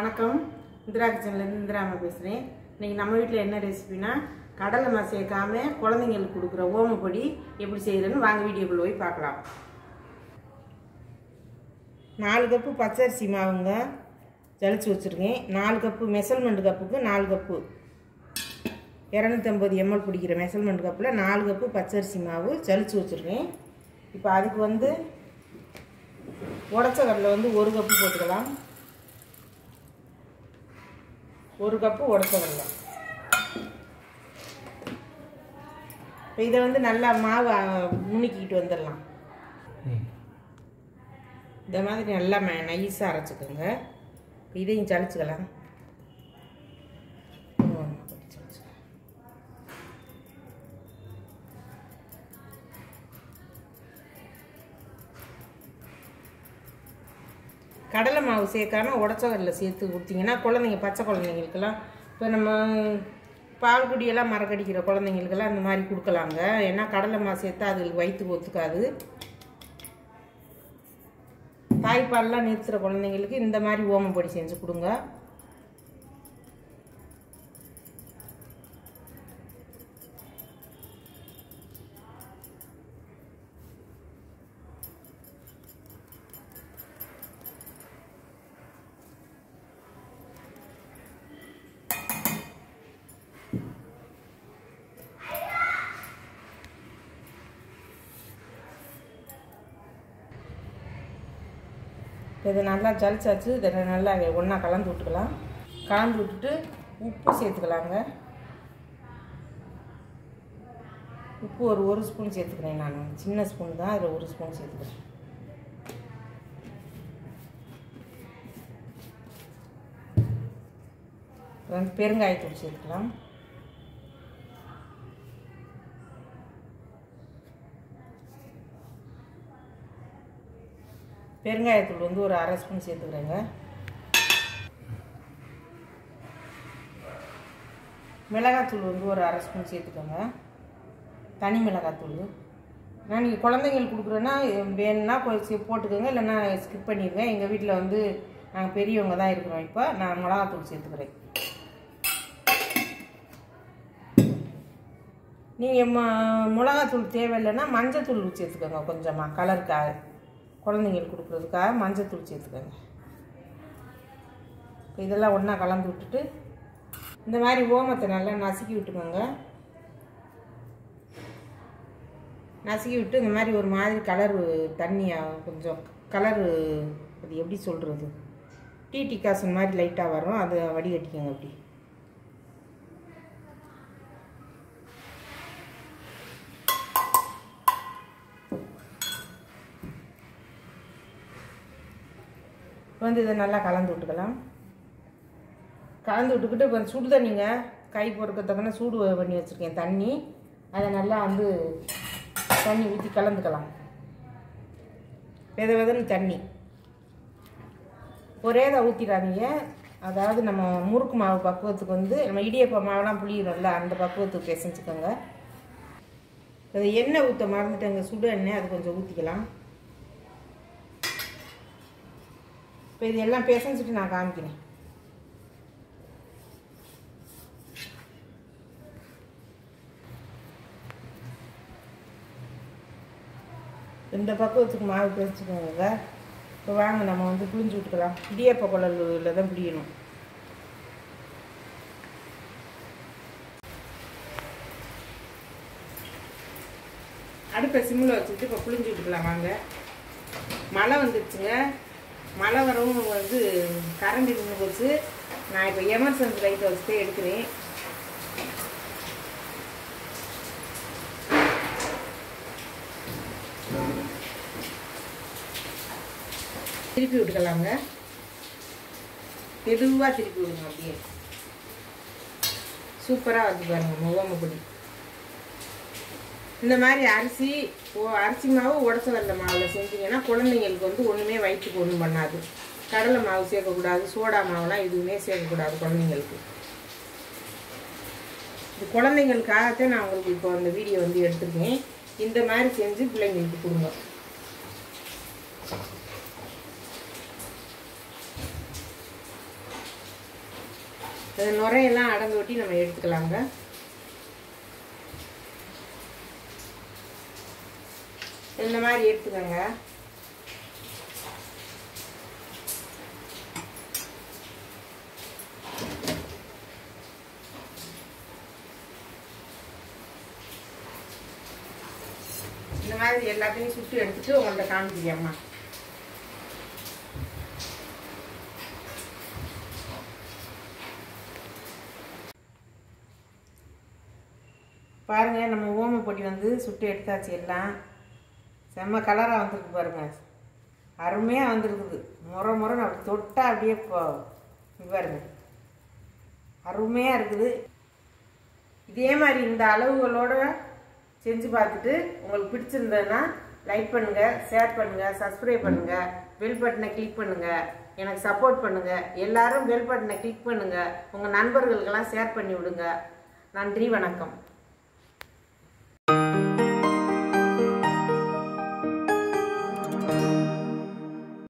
வணக்கம் இந்திரா கிச்சன்லேருந்து இந்திராமா பேசுகிறேன் இன்னைக்கு நம்ம வீட்டில் என்ன ரெசிபினா கடலை மா சேர்க்காம குழந்தைங்களுக்கு கொடுக்குற ஓமப்பொடி எப்படி செய்கிறேன்னு வாங்க வீடியோக்குள்ள போய் பார்க்கலாம் நாலு கப்பு பச்சரிசி மாவுங்க ஜலிச்சு வச்சுருக்கேன் நாலு கப்பு மெஷர்மெண்ட் கப்புக்கு நாலு கப்பு இரநூத்தம்பது எம்எல் பிடிக்கிற மெஷர்மெண்ட் கப்பில் நாலு கப்பு பச்சரிசி மாவு ஜலிச்சு வச்சுருக்கேன் இப்போ அதுக்கு வந்து உடச்ச கடலை வந்து ஒரு கப்பு போட்டுக்கலாம் ஒரு கப்பு உடச்ச கடலை இப்போ இதை வந்து நல்லா மாவு முணுக்கிட்டு வந்துடலாம் இந்த மாதிரி நல்லா நைஸாக அரைச்சிக்கோங்க இதையும் சளிச்சுக்கலாம் கடலை மாவு சேர்க்காம உடச்ச கடலை சேர்த்து கொடுத்தீங்கன்னா குழந்தைங்க பச்சை குழந்தைங்களுக்கெல்லாம் இப்போ நம்ம பால் குடியெல்லாம் மரக்கடிக்கிற குழந்தைங்களுக்கெல்லாம் இந்த மாதிரி கொடுக்கலாங்க ஏன்னா கடலை மாவு சேர்த்தா அதுக்கு வயிற்றுக்கு ஒத்துக்காது தாய்ப்பால்லாம் நிறுத்துகிற குழந்தைங்களுக்கு இந்த மாதிரி ஓமப்பொடி செஞ்சு கொடுங்க இதை நல்லா ஜலிச்சாச்சு இதை நல்லா ஒன்றா கலந்து விட்டுக்கலாம் கலந்து விட்டுட்டு உப்பு சேர்த்துக்கலாங்க உப்பு ஒரு ஒரு ஸ்பூன் சேர்த்துக்கிறேன் நான் சின்ன ஸ்பூன் தான் அதில் ஒரு ஸ்பூன் சேர்த்துக்கிறேன் வந்து பெருங்காயத்தூள் சேர்த்துக்கலாம் பெருங்காயத்தூள் வந்து ஒரு அரை ஸ்பூன் சேர்த்துக்கிறேங்க மிளகாத்தூள் வந்து ஒரு அரை ஸ்பூன் சேர்த்துக்கோங்க தனி மிளகாத்தூள் நான் நீங்கள் குழந்தைங்களுக்கு கொடுக்குறேன்னா வேணும்னா கொஞ்சம் போட்டுக்கோங்க இல்லைன்னா ஸ்கிப் பண்ணிடுங்க எங்கள் வீட்டில் வந்து நாங்கள் பெரியவங்க தான் இருக்கிறோம் இப்போ நான் மிளகாத்தூள் சேர்த்துக்கிறேன் நீங்கள் ம மிளகாத்தூள் தேவையில்லைன்னா மஞ்சத்தூள் சேர்த்துக்கோங்க கொஞ்சமாக கலருக்காக குழந்தைங்களுக்கு கொடுக்குறதுக்காக மஞ்சத்தூள் சேர்த்துக்கோங்க இப்போ இதெல்லாம் ஒன்றா கலந்து விட்டுட்டு இந்த மாதிரி ஓமத்தை நல்லா நசுக்கி விட்டுக்கோங்க நசுக்கி விட்டு இந்த மாதிரி ஒரு மாதிரி கலரு தண்ணியாக கொஞ்சம் கலரு அது எப்படி சொல்கிறது டீ டிகாசன் மாதிரி லைட்டாக வரும் அதை வடிகட்டிக்கோங்க அப்படி வந்து இதை நல்லா கலந்து விட்டுக்கலாம் கலந்து விட்டுக்கிட்டு இப்போ சுடு தண்ணிங்க கை பொறுக்கத்தக்கன சூடு பண்ணி வச்சுருக்கேன் தண்ணி அதை நல்லா வந்து தண்ணி ஊற்றி கலந்துக்கலாம் வித விதன்னு தண்ணி ஒரே தான் ஊற்றிடாதீங்க அதாவது நம்ம முறுக்கு மாவு பக்குவத்துக்கு வந்து நம்ம இடியப்ப மாவெல்லாம் புளியிடும்ல அந்த பக்குவத்துக்கு பிசைஞ்சுக்கோங்க அது எண்ணெய் ஊற்ற மறந்துட்டேங்க சுடு எண்ணெய் அது கொஞ்சம் ஊற்றிக்கலாம் இப்போ இது எல்லாம் பிசைஞ்சிட்டு நான் காமிக்கிறேன் இந்த பக்குவத்துக்கு மாவு பிரிச்சுக்கோங்க இப்போ வாங்க நம்ம வந்து புளிஞ்சு விட்டுக்கலாம் இடியப்ப குழலில் தான் புளியணும் அடுப்பை சிம்மில் வச்சுட்டு இப்போ புளிஞ்சு விட்டுக்கலாம் வாங்க மழை வந்துடுச்சுங்க மழை வரவும் வந்து கரண்ட் நின்று போச்சு நான் இப்போ எமர்ஜென்சி லைட்டை வச்சுட்டு எடுக்கிறேன் திருப்பி விட்டுக்கலாங்க மெதுவாக திருப்பி விடுங்க அப்படியே சூப்பராக வந்து பாருங்க முகமப்பொடி இந்த மாதிரி அரிசி ஓ அரிசி மாவு உடச்ச கடலை மாவில் செஞ்சீங்கன்னா குழந்தைங்களுக்கு வந்து ஒன்றுமே வயிற்றுக்கு ஒன்றும் பண்ணாது கடலை மாவு சேர்க்கக்கூடாது சோடா மாவுலாம் எதுவுமே சேர்க்கக்கூடாது குழந்தைங்களுக்கு இது குழந்தைங்களுக்காகத்தான் நான் உங்களுக்கு இப்போ அந்த வீடியோ வந்து எடுத்திருக்கேன் இந்த மாதிரி செஞ்சு பிள்ளைங்களுக்கு கொடுங்க இது நுரையெல்லாம் அடங்கு ஒட்டி நம்ம எடுத்துக்கலாங்க இந்த மாதிரி எடுத்துக்கோங்க இந்த மாதிரி எல்லாத்தையும் சுட்டு எடுத்துட்டு உங்கள்ட்ட காமிக்கிறேம்மா பாருங்க நம்ம ஓம பொடி வந்து சுட்டு எடுத்தாச்சு எல்லாம் செம்ம கலராக வந்திருக்கு பாருங்க அருமையாக வந்திருக்குது முறை முறை அப்படி தொட்டா அப்படியே இப்போ இது பாருங்க அருமையாக இருக்குது இதே மாதிரி இந்த அளவுகளோட செஞ்சு பார்த்துட்டு உங்களுக்கு பிடிச்சிருந்ததுன்னா லைக் பண்ணுங்கள் ஷேர் பண்ணுங்கள் சப்ஸ்கிரைப் பண்ணுங்கள் பெல் பட்டனை கிளிக் பண்ணுங்கள் எனக்கு சப்போர்ட் பண்ணுங்கள் எல்லாரும் பெல் பட்டனை கிளிக் பண்ணுங்கள் உங்கள் நண்பர்களுக்கெல்லாம் ஷேர் பண்ணி விடுங்க நன்றி வணக்கம்